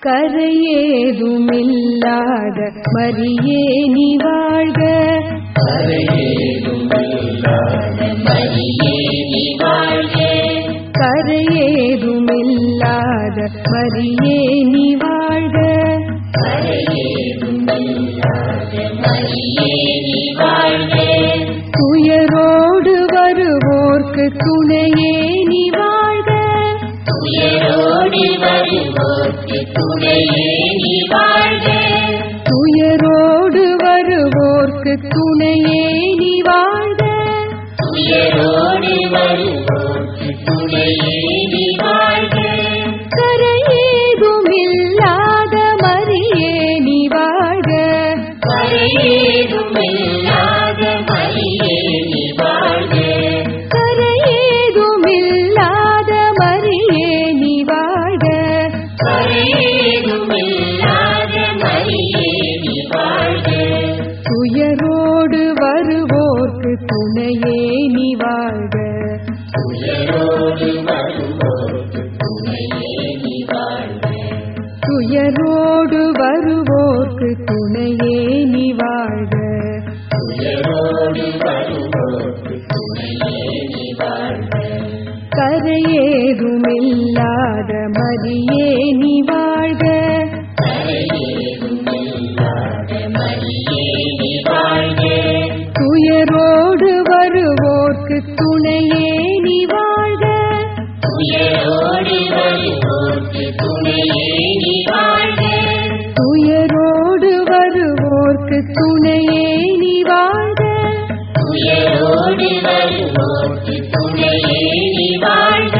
கரையேதுமில்லாத மரியே நீ வாழ்க கரையேதுமில்லாத மரியே நீ வாழ்க துயரோடு வருவோர்க்கு துணையே நீ வாழ்க உயரோடி வருவோர்க்கு துணையே நீ வாழ்க துயரோடு வருவோர்க்கு துணையே நீ வாழ்க உயரோடி வருவோர்க்கு துணையே நீ வாழ்க கரையேதுமில்லாத மரியே நீ வாழ்க கரையேதும் இல்லாத மரியே நீ வாழ்க கரையேதுமில்லாத மரியே நீ வாழ்க கரையேதும் இல்லாத மரியே நீ வாழ்க துயரோடு வருவோர்க்கு துணையே நீ வாழ்க உயரோடி வருவோர்க்கு துணையே நீ வாழ்க துயரோடு வருவோர்க்கு துணையே நீ வாழ்க உயரோடி வருவோர்க்கு துணையே நீ வாழ்க கரையேதுமில்லாத மரியே நீ வாழ்க கரையேதும் இல்லாத மரியே நீ வாழ்க துயரோடு வருவோர்க்கு துணையே நீ வாழ்க உயரோடி வருவோர்க்கு துணையே நீ வாழ்க துயரோடு வருவோர்க்கு துணையே நீ வாழ்க உயரோடி வருவோர்க்கு துணையே நீ வாழ்க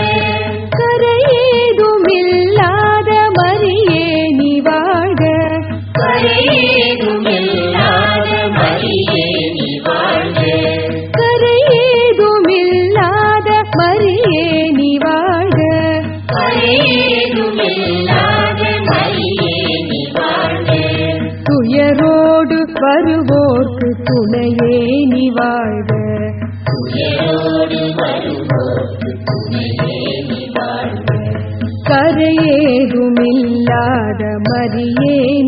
கரையேதுமில்லாத மரியே நீ வாழ்க கரையேதும் இல்லாத மரியே நீ வாழ்க கரையேதுமில்லாத மரியே நீ வாழ்க கரையேதும் இல்லாத மரியே நீ வாழ்க துயரோடு வருவோர்க்கு துணையே நீ வாழ்க உயரோடி வருவோர்க்கு துணையே நீ வாழ்க கரையேதுமில்லாத மரியே